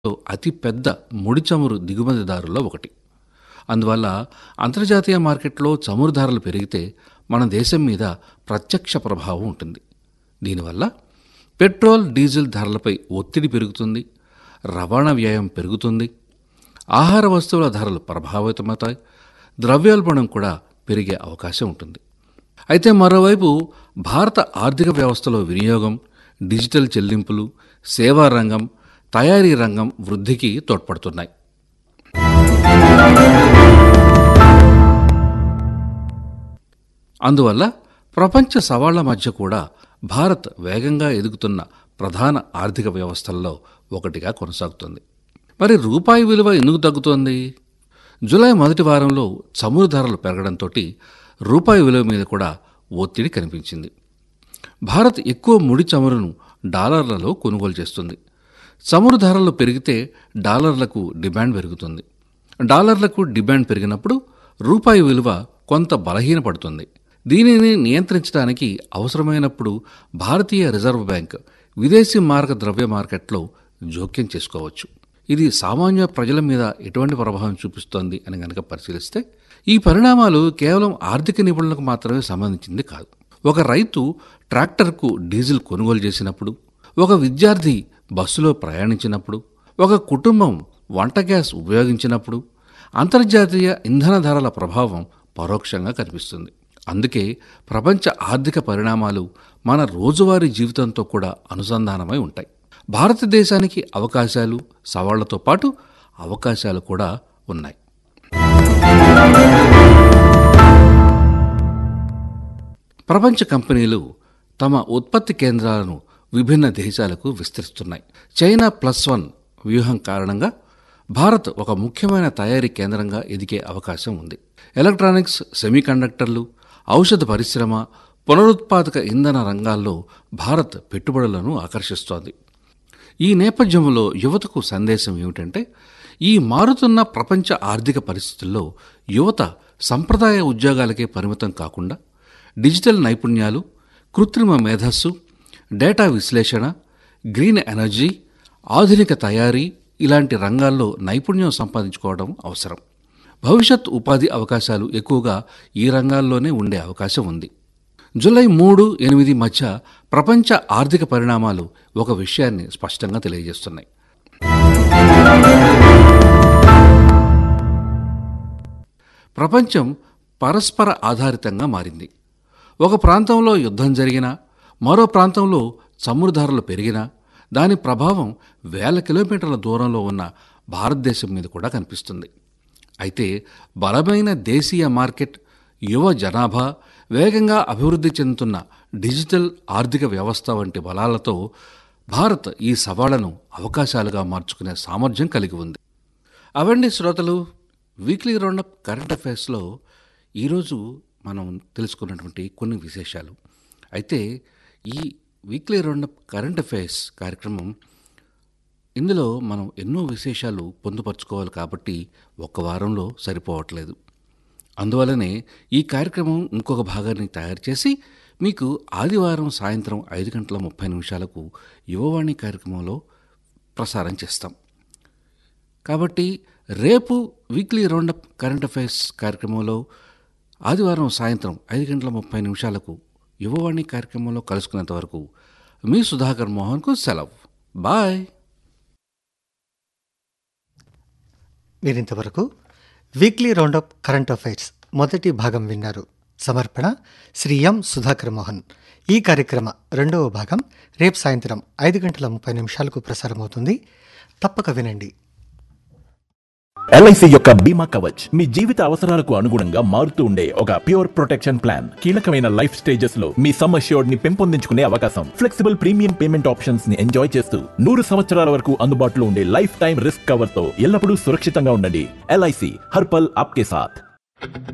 అతి పెద్ద ముడి చమురు దిగుమతిదారుల్లో ఒకటి అందువల్ల అంతర్జాతీయ మార్కెట్లో చమురు ధరలు పెరిగితే మన దేశం మీద ప్రత్యక్ష ప్రభావం ఉంటుంది దీనివల్ల పెట్రోల్ డీజిల్ ధరలపై ఒత్తిడి పెరుగుతుంది రవాణా వ్యయం పెరుగుతుంది ఆహార వస్తువుల ధరలు ప్రభావితమవుతాయి ద్రవ్యోల్బణం కూడా పెరిగే అవకాశం ఉంటుంది అయితే మరోవైపు భారత ఆర్థిక వ్యవస్థలో వినియోగం డిజిటల్ చెల్లింపులు సేవా రంగం తయారీ రంగం వృద్ధికి తోడ్పడుతున్నాయి అందువల్ల ప్రపంచ సవాళ్ల మధ్య కూడా భారత్ వేగంగా ఎదుగుతున్న ప్రధాన ఆర్థిక వ్యవస్థల్లో ఒకటిగా కొనసాగుతుంది మరి రూపాయి విలువ ఎందుకు తగ్గుతోంది జూలై మొదటి వారంలో చమురు ధరలు పెరగడంతో రూపాయి విలువ మీద కూడా ఒత్తిడి కనిపించింది భారత్ ఎక్కువ ముడి చమురును డాలర్లలో కొనుగోలు చేస్తుంది చమురు ధరలు పెరిగితే డాలర్లకు డిమాండ్ పెరుగుతుంది డాలర్లకు డిమాండ్ పెరిగినప్పుడు రూపాయి విలువ కొంత బలహీనపడుతుంది దీనిని నియంత్రించడానికి అవసరమైనప్పుడు భారతీయ రిజర్వ్ బ్యాంక్ విదేశీ మార్గ ద్రవ్య మార్కెట్లో జోక్యం చేసుకోవచ్చు ఇది సామాన్య ప్రజల మీద ఎటువంటి ప్రభావం చూపిస్తోంది అని గనక పరిశీలిస్తే ఈ పరిణామాలు కేవలం ఆర్థిక నిపుణులకు మాత్రమే సంబంధించింది కాదు ఒక రైతు ట్రాక్టర్కు డీజిల్ కొనుగోలు చేసినప్పుడు ఒక విద్యార్థి బస్సులో ప్రయాణించినప్పుడు ఒక కుటుంబం వంట గ్యాస్ ఉపయోగించినప్పుడు అంతర్జాతీయ ఇంధన ధరల ప్రభావం పరోక్షంగా కనిపిస్తుంది అందుకే ప్రపంచ ఆర్థిక పరిణామాలు మన రోజువారీ జీవితంతో కూడా అనుసంధానమై ఉంటాయి భారతదేశానికి అవకాశాలు సవాళ్లతో పాటు అవకాశాలు కూడా ఉన్నాయి ప్రపంచ కంపెనీలు తమ ఉత్పత్తి కేంద్రాలను విభిన్న దేశాలకు విస్తరిస్తున్నాయి చైనా ప్లస్ వన్ వ్యూహం కారణంగా భారత్ ఒక ముఖ్యమైన తయారీ కేంద్రంగా ఎదిగే అవకాశం ఉంది ఎలక్ట్రానిక్స్ సెమీకండక్టర్లు ఔషధ పరిశ్రమ పునరుత్పాదక ఇంధన రంగాల్లో భారత్ పెట్టుబడులను ఆకర్షిస్తోంది ఈ నేపథ్యంలో యువతకు సందేశం ఏమిటంటే ఈ మారుతున్న ప్రపంచ ఆర్థిక పరిస్థితుల్లో యువత సంప్రదాయ ఉద్యోగాలకే పరిమితం కాకుండా డిజిటల్ నైపుణ్యాలు కృత్రిమ మేధస్సు డేటా విశ్లేషణ గ్రీన్ ఎనర్జీ ఆధునిక తయారీ ఇలాంటి రంగాల్లో నైపుణ్యం సంపాదించుకోవడం అవసరం భవిష్యత్ ఉపాధి అవకాశాలు ఎక్కువగా ఈ రంగాల్లోనే ఉండే అవకాశం ఉంది జూలై మూడు ఎనిమిది మధ్య ప్రపంచ ఆర్థిక పరిణామాలు ఒక విషయాన్ని స్పష్టంగా తెలియజేస్తున్నాయి ప్రపంచం పరస్పర ఆధారితంగా మారింది ఒక ప్రాంతంలో యుద్ధం జరిగినా మరో ప్రాంతంలో చమురు ధరలు పెరిగినా దాని ప్రభావం వేల కిలోమీటర్ల దూరంలో ఉన్న భారతదేశం మీద కూడా కనిపిస్తుంది అయితే బలమైన దేశీయ మార్కెట్ యువ జనాభా వేగంగా అభివృద్ధి చెందుతున్న డిజిటల్ ఆర్థిక వ్యవస్థ వంటి బలాలతో భారత్ ఈ సవాళ్లను అవకాశాలుగా మార్చుకునే సామర్థ్యం కలిగి ఉంది అవండి శ్రోతలు వీక్లీ రౌండప్ కరెంట్ అఫైర్స్లో ఈరోజు మనం తెలుసుకున్నటువంటి కొన్ని విశేషాలు అయితే ఈ వీక్లీ రౌండప్ కరెంట్ అఫైర్స్ కార్యక్రమం ఇందులో మనం ఎన్నో విశేషాలు పొందుపరుచుకోవాలి కాబట్టి ఒక్క వారంలో సరిపోవట్లేదు అందువలనే ఈ కార్యక్రమం ఇంకొక భాగాన్ని తయారు చేసి మీకు ఆదివారం సాయంత్రం ఐదు గంటల ముప్పై నిమిషాలకు యువవాణి కార్యక్రమంలో ప్రసారం చేస్తాం కాబట్టి రేపు వీక్లీ రౌండప్ కరెంట్ అఫైర్స్ కార్యక్రమంలో ఆదివారం సాయంత్రం ఐదు గంటల ముప్పై నిమిషాలకు యువవాణి కార్యక్రమంలో కలుసుకునేంత వరకు మీ సుధాకర్ మోహన్కు సెలవు బాయ్ మీరింతవరకు వీక్లీ రౌండప్ కరెంట్ అఫైర్స్ మొదటి భాగం విన్నారు సమర్పణ శ్రీ ఎం సుధాకర్ మోహన్ ఈ కార్యక్రమ రెండవ భాగం రేపు సాయంత్రం ఐదు గంటల ముప్పై నిమిషాలకు ప్రసారమవుతుంది తప్పక వినండి ఎల్ఐసి యొక్క బీమా కవచ్ మీ జీవిత అవసరాలకు అనుగుణంగా మారుతూ ఉండే ఒక ప్యూర్ ప్రొటెక్షన్ ప్లాన్ కీలకమైన లైఫ్ స్టేజెస్ లో మీ సమ్ అష్యూర్డ్ ని పెంపొందించుకునే అవకాశం ఫ్లెక్సిబుల్ ప్రీమియం పేమెంట్ ఆప్షన్స్ ని ఎంజాయ్ చేస్తూ నూరు సంవత్సరాల వరకు అందుబాటులో ఉండే లైఫ్ టైం రిస్క్ కవర్ తో ఎల్లప్పుడూ సురక్షితంగా ఉండండి ఎల్ఐసి హర్పల్ ఆప్కే సాథ్